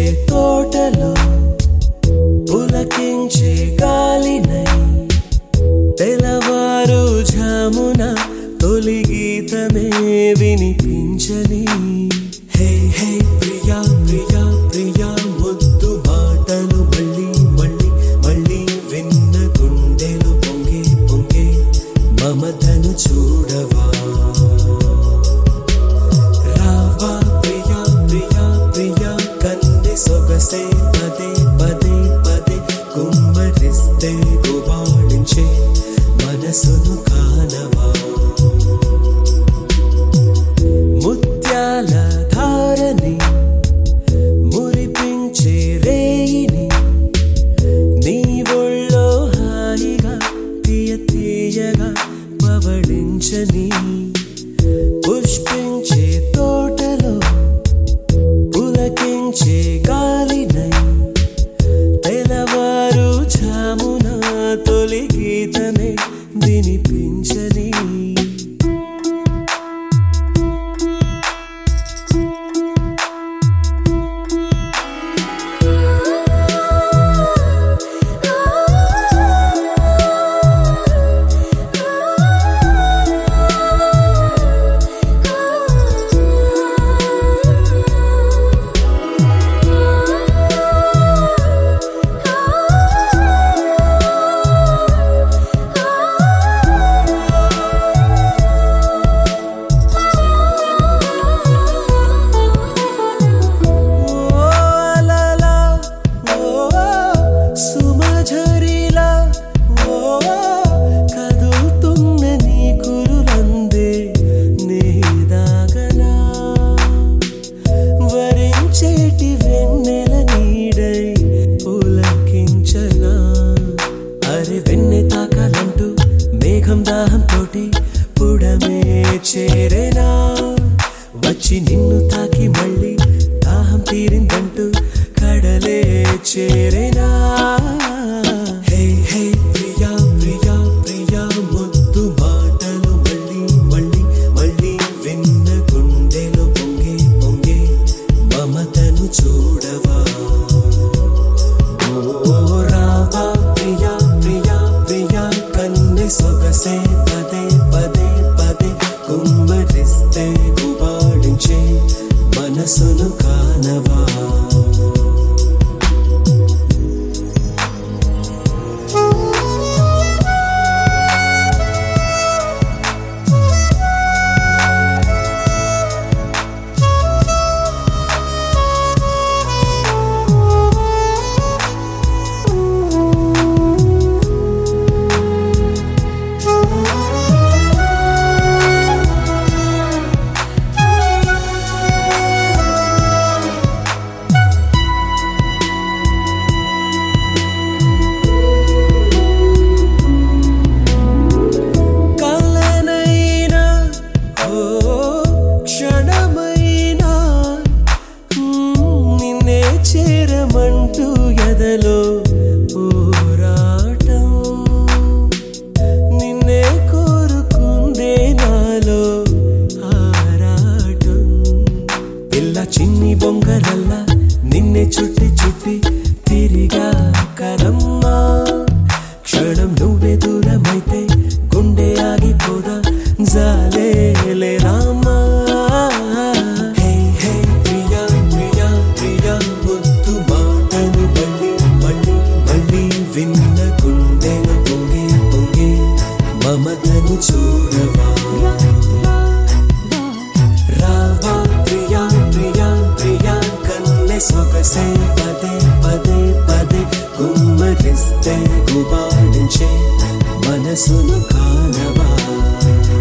తోటలో పులకించే గాలినై తెలవారు ఝామున తొలి గీతమే వినిపించని హే హే ప్రియా ప్రియా ప్రియా ముద్దు మాటలు మళ్ళీ మళ్ళీ మళ్ళీ విన్న గుండెలు పొంగే పొంగే మమతను చూడవా రావా ప్రియా ప్రియా ప్రియా కన్నె సొగసే పదే పదే పదే కుమ్మరిస్తే గుబాళించే మనసును కానవా ముత్యాల ధారని మురిపించే రేయిని నీ ఒళ్ళో హాయిగా తీయ తీయగా పవళించని పుష్పించే తోటలో పులకించే గాలినై తెలవారు ఝామున తొలి గీతమే వినిపించని ఓ అలలా, ఓ సుమఝరిలా, ఓ కదులుతున్న నీ కురులందే నీ దాగనా. వరించేటి వెన్నెల నీడై పులకించనా అరే వెన్నె తాకాలంటూ మేఘం దాహం తోటి పుడమే చేరేనా వచ్చి నిన్ను తాకి మళ్ళీ దాహం తీరిందంటూ కడలే చేరేనా హే హే ప్రియా ప్రియా ప్రియా ముద్దు మాటలు మళ్ళీ మళ్ళీ మళ్ళీ విన్న గుండెలు పొంగే పొంగే మమతను చూడవా ఓ రావా ప్రియా ప్రియా ప్రియా కన్నె సొగసే పదే పదే పదే కుమ్మరిస్తే గుబాడించే మనసును కానవా కలనైనా ఓ క్షణమైనా మ్మ్, నిన్నే చేరమంటూ ఎదలో పోరాటం నిన్నే కోరుకుందే నాలో ఆరాటం పిల్ల చిన్ని బొంగరల్లా నిన్నే చుట్టి చుట్టి తిరిగా కదమ్మా క్షణం నువ్వే దూరమైతే గుండె ఆగిపోదా జాలే రామా హే హే ప్రియా ప్రియా ప్రియా ముద్దు మాటలు మళ్ళీ మళ్ళీ మళ్ళీ విన్న గుండెలు పొంగే పొంగే మమతను చూడవా రావా ప్రియా ప్రియా ప్రియా కన్నె సొగసే పదే పదే పదే కుమ్మరిస్తే గుబాడించే మనసును కానవా